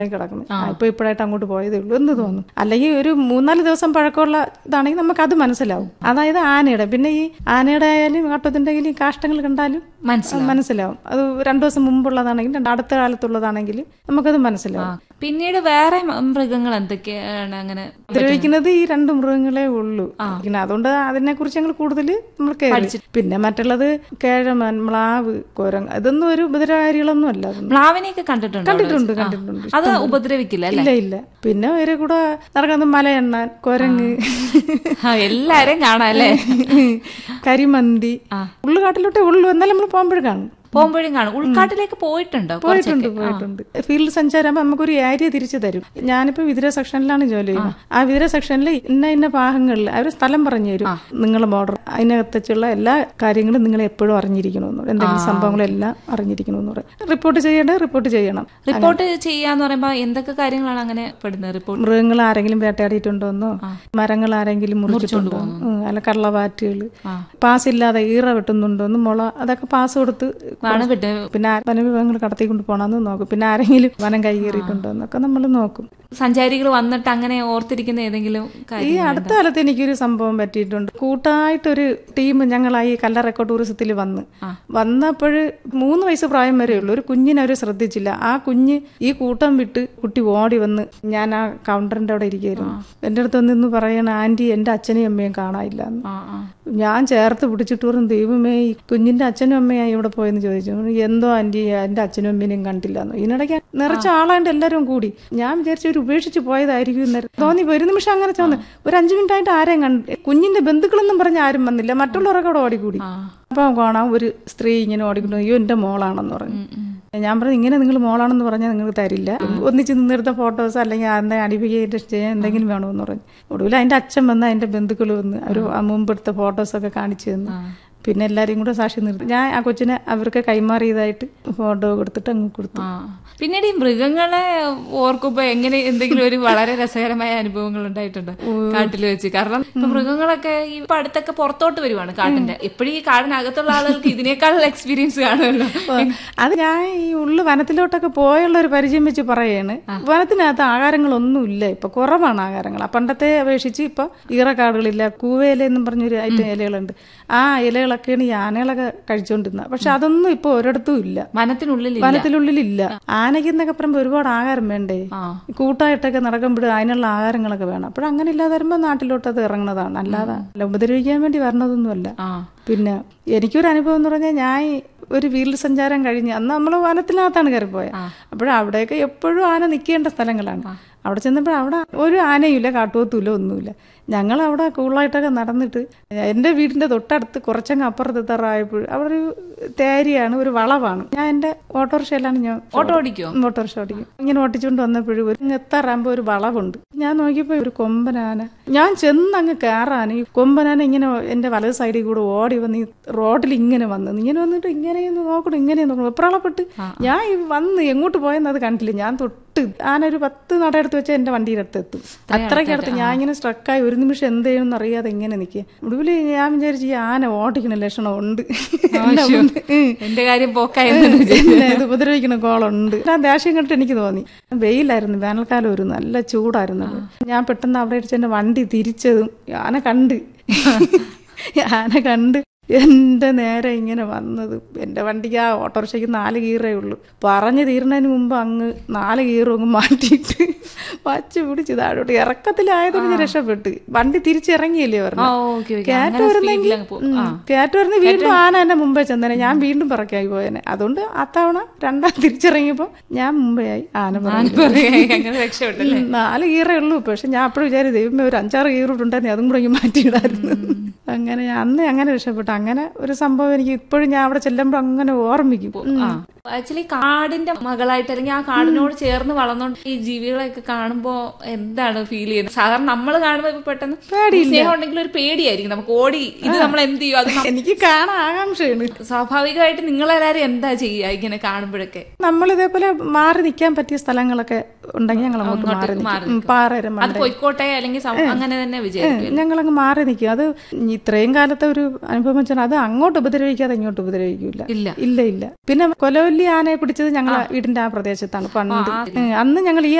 കിടക്കുന്നത് ഇപ്പൊ ഇപ്പോഴായിട്ട് അങ്ങോട്ട് പോയതേ ഉള്ളൂ എന്ന് തോന്നും അല്ലെങ്കിൽ ഒരു മൂന്നാല് ദിവസം പഴക്കമുള്ള ഇതാണെങ്കിൽ നമുക്ക് അത് മനസ്സിലാവും അതായത് ആനയുടെ പിന്നെ ഈ ആനയുടെ ആയാലും കാട്ടത്തിന്റെ ആയാലും കാഷ്ടങ്ങൾ കണ്ടാലും മനസ്സിലാവും. മനസ്സിലാവും അത് രണ്ടു ദിവസം മുമ്പുള്ളതാണെങ്കിലും രണ്ട് അടുത്ത കാലത്തുള്ളതാണെങ്കിലും നമുക്കത് മനസ്സിലാവും പിന്നീട് വേറെ മ- മൃഗങ്ങൾ എന്തൊക്കെയാണ് അങ്ങനെ ഉപദ്രവിക്കുന്നത് ഈ രണ്ട് മൃഗങ്ങളെ ഉള്ളൂ പിന്നെ അതുകൊണ്ട് അതിനെ കുറിച്ച് ഞങ്ങൾ കൂടുതൽ നമ്മൾ കേറി പിന്നെ മറ്റുള്ളത് കേഴമൻ മ്ലാവ് കുരങ്ങ് ഇതൊന്നും ഒരു ഉപദ്രവകാരികളൊന്നും അല്ല അതൊന്നും. മ്ലാവിനെയൊക്കെ കണ്ടിട്ടുണ്ടോ കണ്ടിട്ടുണ്ട് അവിടെ? കണ്ടിട്ടുണ്ട് ആ. അത് ഉപദ്രവിക്കില്ല അല്ലെ ഇല്ല ഇല്ല പിന്നെ ഒരു കൂടെ നടക്കുന്നത് മലയെണ്ണാൻ കുരങ്ങ് എല്ലാരെയും കാണാം അല്ലേ കരിമന്തി ഉള്ളുകാട്ടിലോട്ടേ ഉള്ളു എന്നാലും നമ്മൾ പോകുമ്പോഴും കാണും പോകുമ്പോഴും കാണും ഉൾക്കാട്ടിലേക്ക് പോയിട്ടുണ്ടോ പോയിട്ടുണ്ട് പോയിട്ടുണ്ട് ഫീൽഡ് സഞ്ചാരമാകുമ്പോൾ നമുക്കൊരു ഏരിയ തിരിച്ചു തരും ഞാനിപ്പോ വിതിര സെക്ഷനിലാണ് ജോലി ചെയ്യുന്നത് ആ വിതിര സെക്ഷനിൽ ഇന്ന ഇന്ന ഭാഗങ്ങളിൽ അവർ സ്ഥലം പറഞ്ഞു തരും നിങ്ങളെ ബോർഡർ അതിനകത്തുള്ള എല്ലാ കാര്യങ്ങളും നിങ്ങൾ എപ്പോഴും അറിഞ്ഞിരിക്കണമെന്ന് പറയും എന്തെങ്കിലും സംഭവങ്ങളെല്ലാം അറിഞ്ഞിരിക്കണമെന്ന് പറയും റിപ്പോർട്ട് ചെയ്യേണ്ടത് റിപ്പോർട്ട് ചെയ്യണം റിപ്പോർട്ട് ചെയ്യാന്ന് പറയുമ്പോ എന്തൊക്കെ കാര്യങ്ങളാണ് അങ്ങനെ പെടുന്നത് റിപ്പോർട്ട് മൃഗങ്ങൾ ആരെങ്കിലും വേട്ടയാടിയിട്ടുണ്ടോന്നോ മരങ്ങൾ ആരെങ്കിലും മുറിച്ചിട്ടുണ്ടോ ഉം, അല്ല കള്ളവാറ്റുകൾ പാസ് ഇല്ലാതെ ഈറ വെട്ടുന്നുണ്ടോന്ന് മുള അതൊക്കെ പാസ് കൊടുത്ത് ആണ് വിട്ട് പിന്നെ ആ വനവിഭവങ്ങൾ കടത്തിക്കൊണ്ട് പോകണമെന്ന് നോക്കും പിന്നെ ആരെങ്കിലും വനം കൈകേറിയിട്ടുണ്ടോ എന്നൊക്കെ നമ്മൾ നോക്കും സഞ്ചാരികൾ വന്നിട്ട് അങ്ങനെ ഓർത്തിരിക്കുന്ന ഏതെങ്കിലും ഈ കാര്യം അടുത്ത കാലത്ത് എനിക്കൊരു സംഭവം പറ്റിയിട്ടുണ്ട് കൂട്ടായിട്ടൊരു ടീം ഞങ്ങളായി കല്ലറക്കോ ടൂറിസത്തിൽ വന്ന് വന്നപ്പോൾ മൂന്ന് വയസ്സ് പ്രായം വരെ ഉള്ളൂ ഒരു കുഞ്ഞിനെ അവർ ശ്രദ്ധിച്ചില്ല ആ കുഞ്ഞ് ഈ കൂട്ടം വിട്ട് കുട്ടി ഓടി വന്ന് ഞാൻ ആ കൗണ്ടറിന്റെ അവിടെ ഇരിക്കുകയായിരുന്നു എൻ്റെ അടുത്ത് നിന്ന് പറയണ ആന്റി എൻ്റെ അച്ഛനെയും അമ്മയും കാണാനില്ല എന്ന് ആ ആ ഞാൻ ചേർത്ത് പിടിച്ചിട്ട് പറഞ്ഞു ദൈവമേ ഈ കുഞ്ഞിന്റെ അച്ഛനും അമ്മയായി ഇവിടെ പോയെന്ന് ചോദിച്ചു എന്തോ ആന്റി എന്റെ അച്ഛനും അമ്മേനെയും കണ്ടില്ല എന്ന് ഇതിനിടയ്ക്ക് നിറച്ച ആളാണ്ട് എല്ലാവരും കൂടി ഞാൻ വിചാരിച്ചു ഒരു ഉപേക്ഷിച്ച് പോയതായിരിക്കും എന്ന് തോന്നി ഒരു നിമിഷം അങ്ങനെ തോന്നി ഒരു അഞ്ചു മിനിറ്റ് ആയിട്ട് ആരെയും കണ്ട് കുഞ്ഞിന്റെ ബന്ധുക്കളൊന്നും പറഞ്ഞ് ആരും വന്നില്ല മറ്റുള്ളവരൊക്കെ അവിടെ ഓടിക്കൂടി അപ്പൊ കാണാം ഒരു സ്ത്രീ ഇങ്ങനെ ഓടിക്കൊണ്ട് അയ്യോ എന്റെ മോളാണെന്ന് പറഞ്ഞു ഞാൻ പറഞ്ഞു ഇങ്ങനെ നിങ്ങൾ മോളാണെന്ന് പറഞ്ഞാൽ നിങ്ങൾക്ക് തരില്ല ഒന്നിച്ച് നിന്നെടുത്ത ഫോട്ടോസ് അല്ലെങ്കിൽ അതിനെ അടിപ്പിക്കേറ്റ് ചെയ്യാൻ എന്തെങ്കിലും വേണമെന്ന് പറഞ്ഞു ഒടുവിൽ അതിന്റെ അച്ഛൻ വന്ന് അതിന്റെ ബന്ധുക്കൾ വന്ന് അവർ മുമ്പെടുത്ത ഫോട്ടോസൊക്കെ കാണിച്ചു തന്നു പിന്നെ എല്ലാരെയും കൂടെ സാക്ഷി നിർത്തി ഞാൻ ആ കൊച്ചിനെ അവർക്ക് കൈമാറിയതായിട്ട് ഫോട്ടോ കൊടുത്തിട്ട് അങ്ങ് കൊടുത്തു ആ പിന്നീട് ഈ മൃഗങ്ങളെ ഓർക്കുമ്പോ എങ്ങനെ എന്തെങ്കിലും ഒരു വളരെ രസകരമായ അനുഭവങ്ങൾ ഉണ്ടായിട്ടുണ്ട് കാട്ടിൽ വെച്ച് കാരണം ഇപ്പൊ മൃഗങ്ങളൊക്കെ ഈ ഇപ്പൊ അടുത്തൊക്കെ പുറത്തോട്ട് വരുവാണ് കാട്ടിന്റെ എപ്പോഴും ഈ കാടിനകത്തുള്ള ആളുകൾക്ക് ഇതിനേക്കാളുള്ള എക്സ്പീരിയൻസ് കാണുമല്ലോ അത് ഞാൻ ഈ ഉള്ളു വനത്തിലോട്ടൊക്കെ പോയുള്ള ഒരു പരിചയം വെച്ച് പറയാണ് വനത്തിനകത്ത് ആഹാരങ്ങളൊന്നും ഇല്ല ഇപ്പൊ കുറവാണ് ആഹാരങ്ങൾ ആ പണ്ടത്തെ അപേക്ഷിച്ച് ഇപ്പൊ ഈറക്കാടുകളില്ല കൂവേല എന്നും പറഞ്ഞൊരു ഐറ്റം ഇലകളുണ്ട് ആ ഇലകളൊക്കെയാണ് ഈ ആനകളൊക്കെ കഴിച്ചുകൊണ്ടിരുന്നത് പക്ഷെ അതൊന്നും ഇപ്പൊ ഒരിടത്തും ഇല്ല വനത്തിനുള്ളിൽ വനത്തിനുള്ളിലില്ല ആനയ്ക്ക് എന്നൊക്കെ പറയുമ്പോൾ ഒരുപാട് ആഹാരം വേണ്ടേ ആ. കൂട്ടായിട്ടൊക്കെ നടക്കുമ്പോൾ അതിനുള്ള ആഹാരങ്ങളൊക്കെ വേണം അപ്പോൾ അങ്ങനെ ഇല്ലാതെ വരുമ്പോൾ നാട്ടിലോട്ട് അത് ഇറങ്ങുന്നതാണ് അല്ലാതെ അല്ല ഉപദ്രവിക്കാൻ വേണ്ടി വരണതൊന്നുമല്ല ആ പിന്നെ എനിക്കൊരു അനുഭവം എന്ന് പറഞ്ഞാൽ ഞാൻ ഒരു വീൽ സഞ്ചാരം കഴിഞ്ഞ് അന്ന് നമ്മൾ വനത്തിനകത്താണ് കയറിപ്പോയത് അപ്പോൾ അവിടെയൊക്കെ എപ്പോഴും ആന നിൽക്കേണ്ട സ്ഥലങ്ങളാണ് അവിടെ ചെന്നപ്പോൾ അവിടെ ഒരു ആനയുമില്ല കാട്ടുപോത്തുമില്ല ഒന്നുമില്ല ഞങ്ങൾ അവിടെ കൂളായിട്ടൊക്കെ നടന്നിട്ട് എൻ്റെ വീടിൻ്റെ തൊട്ടടുത്ത് കുറച്ചങ്ങ് അപ്പുറത്ത് എത്താറായപ്പോൾ അവിടെ ഒരു തേരിയാണ് ഒരു വളവാണ് ഞാൻ എൻ്റെ ഓട്ടോറിക്ഷയിലാണ് ഞാൻ ഓട്ടോ ഓടിക്കോ ഓട്ടോറിക്ഷ ഓടിക്കും ഇങ്ങനെ ഓട്ടിച്ചുകൊണ്ട് വന്നപ്പോഴും ഒരു ഇങ്ങ് എത്താറാകുമ്പോൾ ഒരു വളവുണ്ട് ഞാൻ നോക്കിയപ്പോൾ ഒരു കൊമ്പനാന ഞാൻ ചെന്ന് അങ്ങ് കയറാൻ ഈ കൊമ്പനാന ഇങ്ങനെ എൻ്റെ വലത് സൈഡിൽ കൂടെ ഓടി വന്ന് ഈ റോഡിൽ ഇങ്ങനെ വന്ന് ഇങ്ങനെ വന്നിട്ട് ഇങ്ങനെയൊന്ന് നോക്കണം ഇങ്ങനെ നോക്കണം വെപ്രാളപ്പെട്ട് ഞാൻ ഈ വന്ന് എങ്ങോട്ട് പോയെന്ന് അത് കണ്ടില്ല ഞാൻ തൊട്ട് ആന ഒരു പത്ത് നടയെടുത്ത് വെച്ചാൽ എൻ്റെ വണ്ടിയുടെ അടുത്ത് എത്തും അത്രയ്ക്കടുത്ത് ഞാൻ ഇങ്ങനെ സ്ട്രക്കായി ഒരു നിമിഷം എന്ത് ചെയ്യുമെന്ന് അറിയാതെ ഇങ്ങനെ നിൽക്കുക ഒടുവിൽ ഞാൻ വിചാരിച്ചു ഈ ആന ഓടിക്കണ ലക്ഷണം ഉണ്ട് എന്നെ കൊണ്ട്. ഉം. എന്റെ കാര്യം പോക്കായെന്ന് പിന്നെ ഇത് ഉപദ്രവിക്കുന്ന കോളുണ്ട് ആ ദേഷ്യം കണ്ടിട്ട് എനിക്ക് തോന്നി വെയിലായിരുന്നു വേനൽക്കാലം ഒരു നല്ല ചൂടായിരുന്നു ഞാൻ പെട്ടെന്ന് അവിടെ അടിച്ച് എന്റെ വണ്ടി തിരിച്ചതും ആന കണ്ട് ആന കണ്ട് എന്റെ നേരെ ഇങ്ങനെ വന്നത് എന്റെ വണ്ടിക്ക് ആ ഓട്ടോറിക്ഷയ്ക്ക് നാല് ഗീറേ ഉള്ളൂ പറഞ്ഞു തീരുന്നതിന് മുമ്പ് അങ്ങ് നാല് ഗീറും അങ്ങ് മാറ്റിയിട്ട് വച്ച് പിടിച്ച് താഴോട്ട് ഇറക്കത്തിലായതുകൊണ്ട് ഞാൻ രക്ഷപ്പെട്ട് വണ്ടി തിരിച്ചിറങ്ങിയല്ലേ ആ പറഞ്ഞു ഓക്കെ ഓക്കെ കാറ്റ് വരുന്നെങ്കിൽ കാറ്റ് വരുന്ന വീണ്ടും ആന എന്നെ മുമ്പേ ചെന്നേനെ ഞാൻ വീണ്ടും പിറക്കായി പോയേനെ അതുകൊണ്ട് അത്തവണ രണ്ടാം തിരിച്ചിറങ്ങിയപ്പോ ഞാൻ മുമ്പേ ആയി ആന പിറകിൽ. അങ്ങനെ രക്ഷപ്പെട്ടല്ലേ ഉം, നാല് ഗീറേ ഉള്ളൂ പക്ഷെ ഞാൻ അപ്പോഴും വിചാരിച്ചു ദൈവമേ ഒരു അഞ്ചാറ് ഗീറുണ്ടായിരുന്നു അതും കൂടെ ഇങ്ങ് മാറ്റിയിടായിരുന്നു അങ്ങനെ ഞാൻ അന്ന് അങ്ങനെ രക്ഷപ്പെട്ടു അങ്ങനെ ഒരു സംഭവം എനിക്ക് ഇപ്പോഴും ഞാൻ അവിടെ ചെല്ലുമ്പോൾ അങ്ങനെ ഓർമ്മിക്കും ആക്ച്വലി കാടിന്റെ മകളായിട്ട് അല്ലെങ്കിൽ ആ കാടിനോട് ചേർന്ന് വളർന്നോണ്ട് ഈ ജീവികളെയൊക്കെ കാണുമ്പോൾ കാണുമ്പോ എന്താണ് ഫീൽ ചെയ്യുന്നത് സാധാരണ നമ്മൾ കാണുമ്പോ ഇപ്പൊ പെട്ടെന്ന് സ്നേഹം ഉണ്ടെങ്കിൽ ഒരു പേടിയായിരിക്കും നമുക്ക് ഓടി ഇത് നമ്മൾ എന്ത് ചെയ്യും അത് ന- എനിക്ക് കാണാൻ ആകാംക്ഷയാണ് സ്വാഭാവികമായിട്ട് നിങ്ങളെല്ലാരും എന്താ ചെയ്യുക ഇങ്ങനെ കാണുമ്പോഴൊക്കെ നമ്മൾ ഇതേപോലെ മാറി നിൽക്കാൻ പറ്റിയ സ്ഥലങ്ങളൊക്കെ ഉണ്ടെങ്കിൽ ഞങ്ങൾ അങ്ങോട്ട് മാറി നിൽക്കും ഉം, പാറയുടെ അത് പൊയ്ക്കോട്ടെ അല്ലെങ്കിൽ സം- അങ്ങനെ തന്നെ വിചാരിക്കും ഞങ്ങളങ്ങ് മാറി നിൽക്കും അത് ഇത്രയും കാലത്തെ ഒരു അനുഭവം വെച്ചാൽ അത് അങ്ങോട്ട് ഉപദ്രവിക്കാതെ ഇങ്ങോട്ട് ഉപദ്രവിക്കില്ല ഇല്ല ഇല്ല ഇല്ല പിന്നെ കൊലവല്ലി ആനയെ പിടിച്ചത് ഞങ്ങളെ വീടിന്റെ ആ പ്രദേശത്താണ് പണ്ട് ഉം, അന്ന് ഞങ്ങൾ ഈ